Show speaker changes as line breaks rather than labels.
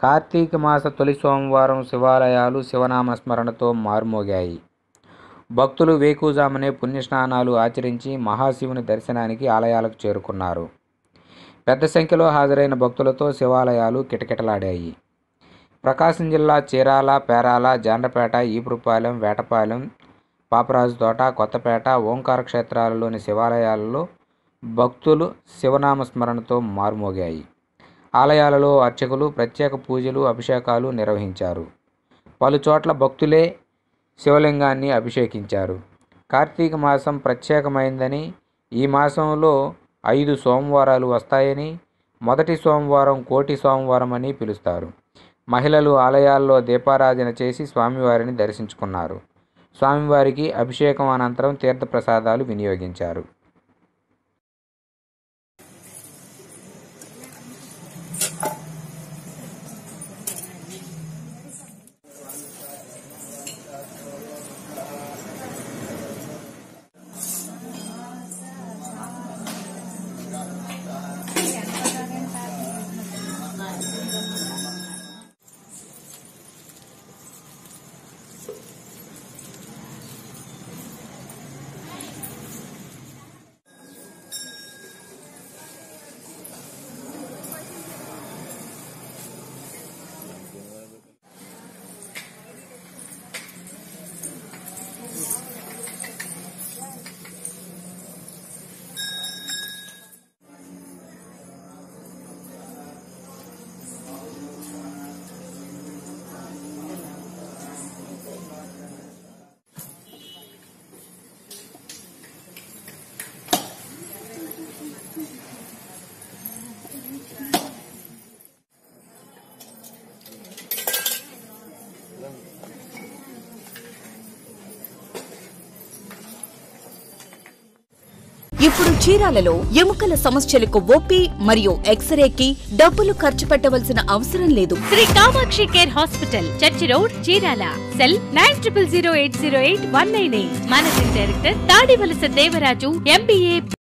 కార్తీక మాస తొలి సోమవారం శివాలయాలు శివనామస్మరణతో మారుమోగాయి భక్తులు వేకుజామునే పుణ్యస్నానాలు ఆచరించి మహాశివుని దర్శనానికి ఆలయాలకు చేరుకున్నారు పెద్ద సంఖ్యలో హాజరైన భక్తులతో శివాలయాలు కిటకిటలాడాయి ప్రకాశం జిల్లా చీరాల పేరాల జాండ్రపేట ఈపురుపాలెం వేటపాలెం పాపరాజు తోట కొత్తపేట ఓంకార క్షేత్రాలలోని శివాలయాలలో భక్తులు శివనామస్మరణతో మారుమోగాయి ఆలయాలలో అర్చకులు ప్రత్యేక పూజలు అభిషేకాలు నిర్వహించారు పలు చోట్ల భక్తులే శివలింగాన్ని అభిషేకించారు కార్తీక మాసం ప్రత్యేకమైందని ఈ మాసంలో ఐదు సోమవారాలు వస్తాయని మొదటి సోమవారం కోటి సోమవారం అని పిలుస్తారు మహిళలు ఆలయాల్లో దీపారాధన చేసి స్వామివారిని దర్శించుకున్నారు స్వామివారికి అభిషేకం అనంతరం తీర్థప్రసాదాలు వినియోగించారు
ఇప్పుడు చీరాలలో ఎముకల సమస్యలకు ఓపీ మరియు ఎక్స్రేకి డబ్బులు ఖర్చు పెట్టవలసిన అవసరం లేదు
Shri Kamakshi care hospital church road Chirala cell nine triple zero eight zero eight one nine eight managing director Tadivalasa Devaraju MBA